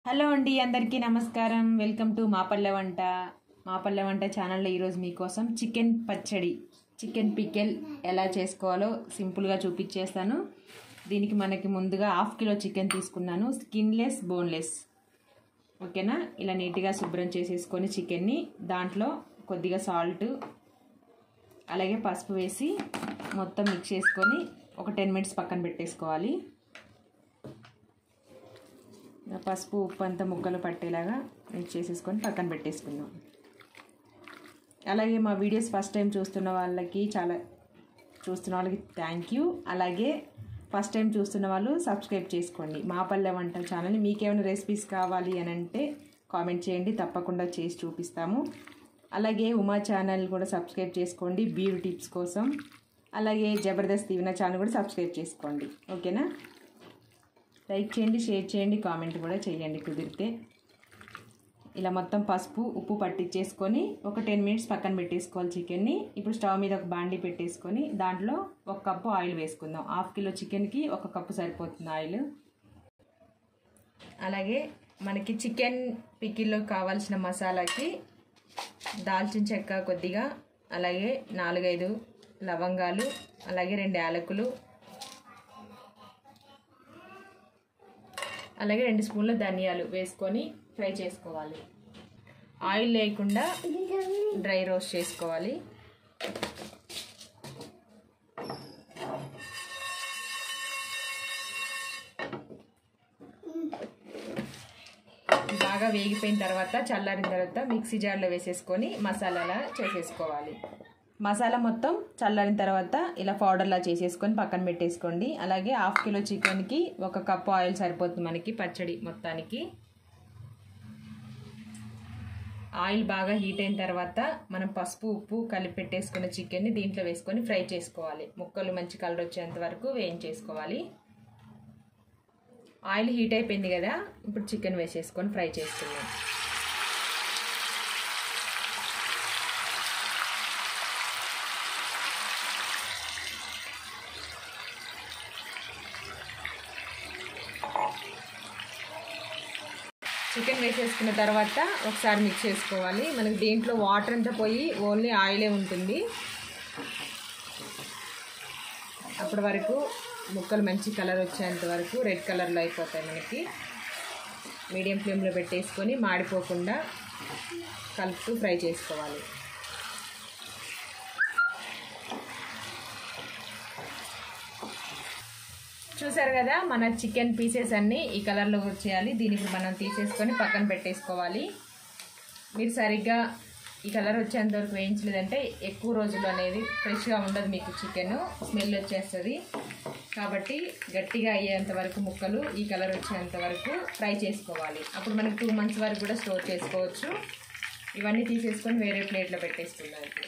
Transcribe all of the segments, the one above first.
hello అండి అందరికీ నమస్కారం వెల్కమ్ టు మా పల్లె వంట మా పల్లె వంట ఛానల్లో ఈరోజు మీకోసం చికెన్ పచ్చడి చికెన్ పికెల్ ఎలా చేసుకోవాలో సింపుల్గా చూపించేస్తాను దీనికి మనకి ముందుగా హాఫ్ కిలో చికెన్ తీసుకున్నాను స్కిన్లెస్ బోన్లెస్ ఓకేనా ఇలా నీట్గా శుభ్రం చేసేసుకొని చికెన్ని దాంట్లో కొద్దిగా సాల్ట్ అలాగే పసుపు వేసి మొత్తం మిక్స్ చేసుకొని ఒక టెన్ మినిట్స్ పక్కన పెట్టేసుకోవాలి పసుపు ఉప్పు అంతా ముక్కలు పట్టేలాగా మిక్స్ చేసేసుకొని పక్కన పెట్టేసుకుందాం అలాగే మా వీడియోస్ ఫస్ట్ టైం చూస్తున్న వాళ్ళకి చాలా చూస్తున్న వాళ్ళకి థ్యాంక్ యూ అలాగే ఫస్ట్ టైం చూస్తున్న వాళ్ళు సబ్స్క్రైబ్ చేసుకోండి మా పల్లె వంట ఛానల్ని మీకేమైనా రెసిపీస్ కావాలి అని అంటే కామెంట్ చేయండి తప్పకుండా చేసి చూపిస్తాము అలాగే ఉమా ఛానల్ కూడా సబ్స్క్రైబ్ చేసుకోండి బ్యూటీ టిప్స్ కోసం అలాగే జబర్దస్త్ దీవెన ఛానల్ కూడా సబ్స్క్రైబ్ చేసుకోండి ఓకేనా లైక్ చేయండి షేర్ చేయండి కామెంట్ కూడా చేయండి కుదిరితే ఇలా మొత్తం పసుపు ఉప్పు పట్టించేసుకొని ఒక టెన్ మినిట్స్ పక్కన పెట్టేసుకోవాలి చికెన్ని ఇప్పుడు స్టవ్ మీద ఒక బాండి పెట్టేసుకొని దాంట్లో ఒక కప్పు ఆయిల్ వేసుకుందాం హాఫ్ కిలో చికెన్కి ఒక కప్పు సరిపోతుంది ఆయిల్ అలాగే మనకి చికెన్ పికిల్లో కావాల్సిన మసాలాకి దాల్చిన చెక్క కొద్దిగా అలాగే నాలుగైదు లవంగాలు అలాగే రెండు యాలకులు అలాగే రెండు స్పూన్ల ధనియాలు వేసుకొని ఫ్రై చేసుకోవాలి ఆయిల్ లేకుండా డ్రై రోస్ట్ చేసుకోవాలి బాగా వేగిపోయిన తర్వాత చల్లారిన తర్వాత మిక్సీ జార్లో వేసేసుకొని మసాలాలా చేసేసుకోవాలి మసాలా మొత్తం చల్లారిన తర్వాత ఇలా పౌడర్లా చేసేసుకొని పక్కన పెట్టేసుకోండి అలాగే హాఫ్ కిలో చికెన్కి ఒక కప్పు ఆయిల్ సరిపోతుంది మనకి పచ్చడి మొత్తానికి ఆయిల్ బాగా హీట్ అయిన తర్వాత మనం పసుపు ఉప్పు కలిపి పెట్టేసుకున్న చికెన్ని దీంట్లో వేసుకొని ఫ్రై చేసుకోవాలి ముక్కలు మంచి కలర్ వచ్చేంత వరకు వేయించేసుకోవాలి ఆయిల్ హీట్ అయిపోయింది కదా ఇప్పుడు చికెన్ వేసేసుకొని ఫ్రై చేసుకున్నాం చికెన్ వేసేసుకున్న తర్వాత ఒకసారి మిక్స్ చేసుకోవాలి మనకి దీంట్లో వాటర్ అంతా పోయి ఓన్లీ ఆయిలే ఉంటుంది అప్పటి వరకు ముక్కలు మంచి కలర్ వచ్చేంత వరకు రెడ్ కలర్లో అయిపోతాయి మనకి మీడియం ఫ్లేమ్లో పెట్టేసుకొని మాడిపోకుండా కలుపుతూ ఫ్రై చేసుకోవాలి చూసారు కదా మన చికెన్ పీసెస్ అన్నీ ఈ కలర్లో వచ్చేయాలి దీనికి మనం తీసేసుకొని పక్కన పెట్టేసుకోవాలి మీరు సరిగ్గా ఈ కలర్ వచ్చేంత వరకు వేయించలేదంటే ఎక్కువ రోజులు అనేది ఫ్రెష్గా ఉండదు మీకు చికెన్ స్మెల్ వచ్చేస్తుంది కాబట్టి గట్టిగా అయ్యేంత వరకు ముక్కలు ఈ కలర్ వచ్చేంత వరకు ఫ్రై చేసుకోవాలి అప్పుడు మనకి టూ మంత్స్ వరకు కూడా స్టోర్ చేసుకోవచ్చు ఇవన్నీ తీసేసుకొని వేరే ప్లేట్లో పెట్టేసుకుందాం ఇప్పుడు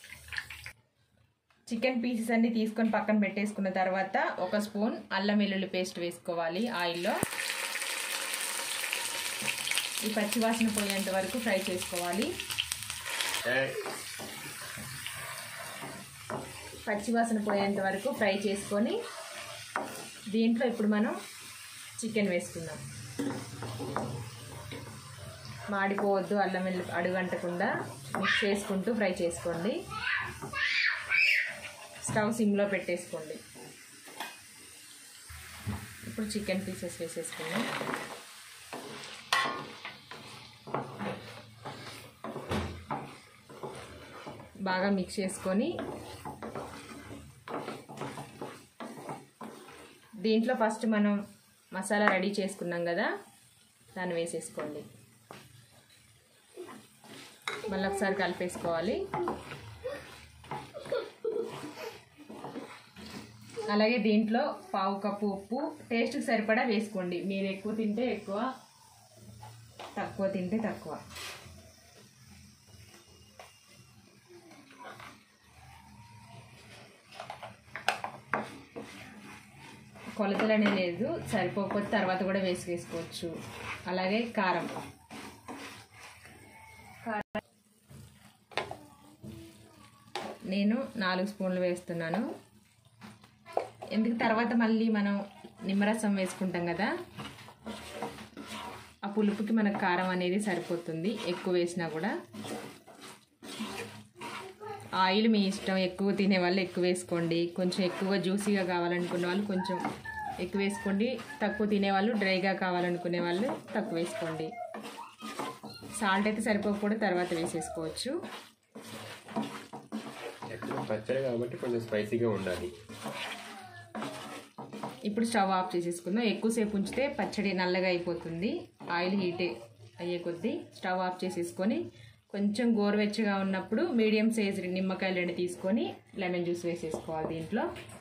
చికెన్ పీసెస్ అన్ని తీసుకొని పక్కన పెట్టేసుకున్న తర్వాత ఒక స్పూన్ అల్లం వెల్లుల్లి పేస్ట్ వేసుకోవాలి ఆయిల్లో ఈ పచ్చివాసన పోయేంత వరకు ఫ్రై చేసుకోవాలి పచ్చివాసన పోయేంత వరకు ఫ్రై చేసుకొని దీంట్లో ఇప్పుడు మనం చికెన్ వేసుకుందాం మాడిపోవద్దు అల్లం వెల్లు అడుగంటకుండా మిక్స్ చేసుకుంటూ ఫ్రై చేసుకోండి స్టవ్ సిమ్లో పెట్టేసుకోండి ఇప్పుడు చికెన్ పీసెస్ వేసేసుకుందాం బాగా మిక్స్ చేసుకొని దీంట్లో ఫస్ట్ మనం మసాలా రెడీ చేసుకున్నాం కదా దాన్ని వేసేసుకోండి మళ్ళీ ఒకసారి కలిపేసుకోవాలి అలాగే దీంట్లో పావు కప్పు ఉప్పు టేస్ట్కి సరిపడా వేసుకోండి మీరు ఎక్కువ తింటే ఎక్కువ తక్కువ తింటే తక్కువ కొలతలనే లేదు సరిపోకపోతే తర్వాత కూడా వేసి వేసుకోవచ్చు అలాగే కారం కారం నేను నాలుగు స్పూన్లు వేస్తున్నాను ఎందుకు తర్వాత మళ్ళీ మనం నిమ్మరసం వేసుకుంటాం కదా పులుపుకి మనకు కారం అనేది సరిపోతుంది ఎక్కువ వేసినా కూడా ఆయిల్ మీ ఇష్టం ఎక్కువ తినే వాళ్ళు ఎక్కువ వేసుకోండి కొంచెం ఎక్కువ జ్యూసీగా కావాలనుకునే వాళ్ళు కొంచెం ఎక్కువ వేసుకోండి తక్కువ తినేవాళ్ళు డ్రైగా కావాలనుకునే వాళ్ళు తక్కువ వేసుకోండి సాల్ట్ అయితే సరిపోకపోతే తర్వాత వేసేసుకోవచ్చు యాక్చువల్గా పచ్చడి కాబట్టి కొంచెం స్పైసీగా ఉండాలి ఇప్పుడు స్టవ్ ఆఫ్ చేసేసుకుందాం ఎక్కువసేపు ఉంచితే పచ్చడి నల్లగా అయిపోతుంది ఆయిల్ హీట్ అయ్యే కొద్దీ స్టవ్ ఆఫ్ చేసేసుకొని కొంచెం గోరువెచ్చగా ఉన్నప్పుడు మీడియం సైజ్ నిమ్మకాయలు రెండు తీసుకొని లెమన్ జ్యూస్ వేసేసుకోవాలి దీంట్లో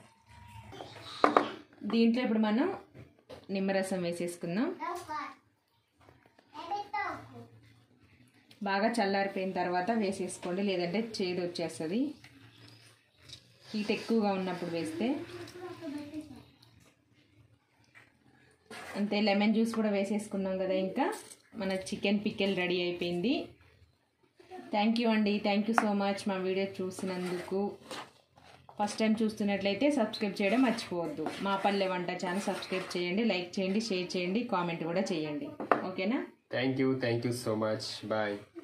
దీంట్లో ఇప్పుడు మనం నిమ్మరసం వేసేసుకుందాం బాగా చల్లారిపోయిన తర్వాత వేసేసుకోండి లేదంటే చేదు వచ్చేస్తుంది హీట్ ఎక్కువగా ఉన్నప్పుడు వేస్తే అంతే లెమన్ జ్యూస్ కూడా వేసేసుకున్నాం కదా ఇంకా మన చికెన్ పికెల్ రెడీ అయిపోయింది థ్యాంక్ యూ అండి థ్యాంక్ యూ సో మచ్ మా వీడియో చూసినందుకు ఫస్ట్ టైం చూస్తున్నట్లయితే సబ్స్క్రైబ్ చేయడం మర్చిపోవద్దు మా పల్లె వంట ఛానల్ సబ్స్క్రైబ్ చేయండి లైక్ చేయండి షేర్ చేయండి కామెంట్ కూడా చేయండి ఓకేనా thank you thank you so much bye